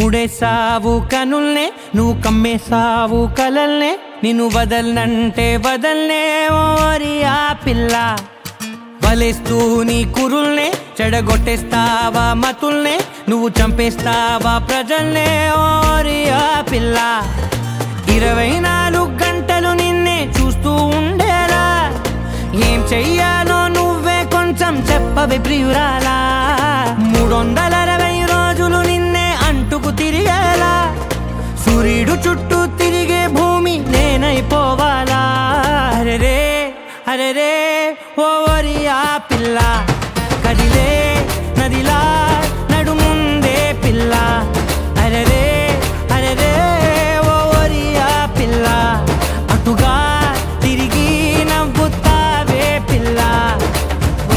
ముడేసావు కనుల్నే నువ్వు కమ్మేసావు కలల్నే నిన్ను వదలనంటే వదల్నే ఓరి ఆ పిల్ల వలేస్తూ నీ కురుల్నే చెడగొట్టేస్తావా మతుల్నే నువ్వు చంపేస్తావా ప్రజల్నే ఓరి ఆ పిల్ల ఇరవై నాలుగు గంటలు నిన్నే చూస్తూ ఉండేలా ఏం చెయ్యాలో నువ్వే కొంచెం చెప్పవే ప్రియురాలా మూడు వందల అరవై రోజులు నిన్నే అంటుకు తిరిగేలా సూర్యుడు చుట్టూ తిరిగే భూమి నేనైపోవాలా అరెరే అరెరే ఓవరి ఆ పిల్ల కదిలే నదిలా నడుముందే పిల్ల అరెరే అరెరే ఓవరి ఆ పిల్ల అటుగా తిరిగి నవ్వుతావే పిల్ల ఓ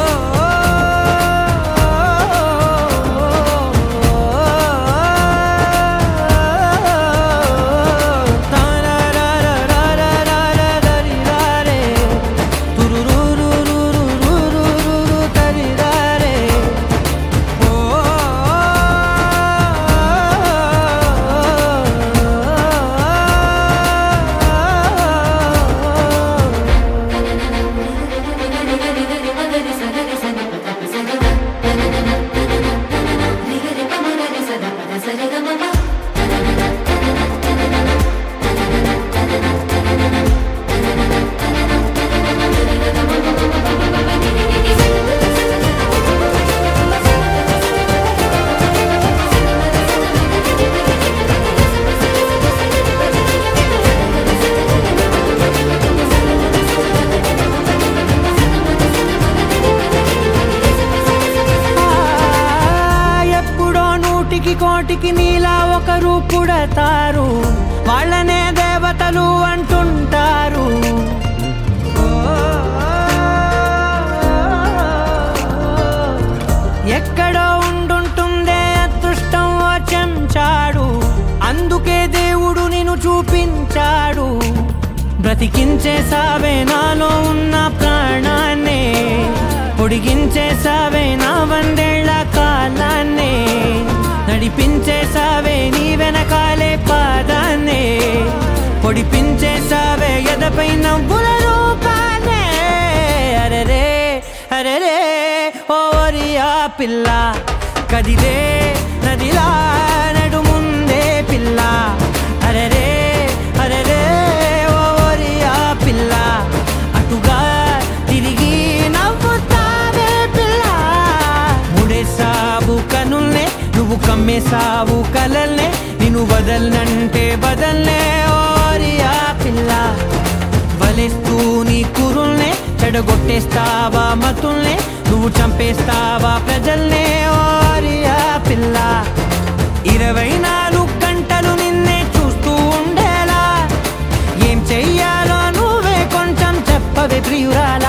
ఎప్పుడో నూటికి కోటికి నీలా ఒకరు పుడతారు వాళ్ళనే దేవతలు అంటుంటారు ఓ, ఎక్కడో ఉండుంటుందే అదృష్టం ఓ చెంచాడు అందుకే దేవుడు నిన్ను చూపించాడు బ్రతికించేసావే నాలో ఉన్న ప్రాణాన్నే పొడిగించేసావే నా వందేళ్ల కాలాన్నే నడిపించేసావే నీ వెనకాలే పాదాన్నే పొడిపించేసావే ఎదపై నవ్వుల రూపాన్నే అరెరే అరెరే ఓరి ఆ పిల్ల కదిలే నదిలా నడుముందే పిల్ల అరెరే అరెరే ఓరి ఆ పిల్ల అటుగా తిరిగి నవ్వుతావే పిల్ల ముడేసావు కనుల్నే నువ్వు కమ్మేసావు కలల్నే నిన్ను వదలనంటే వదల్నే ఓరి ఆ పిల్ల వలేస్తూ నీ కురుల్నే చెడగొట్టేస్తావా మతుల్నే నువ్వు చంపేస్తావా ప్రజల్నే ఓరి ఆ పిల్ల ఇరవై నాలుగు గంటలు నిన్నే చూస్తూ ఉండేలా ఏం చెయ్యాలో నువ్వే కొంచెం చెప్పవే ప్రియురాలా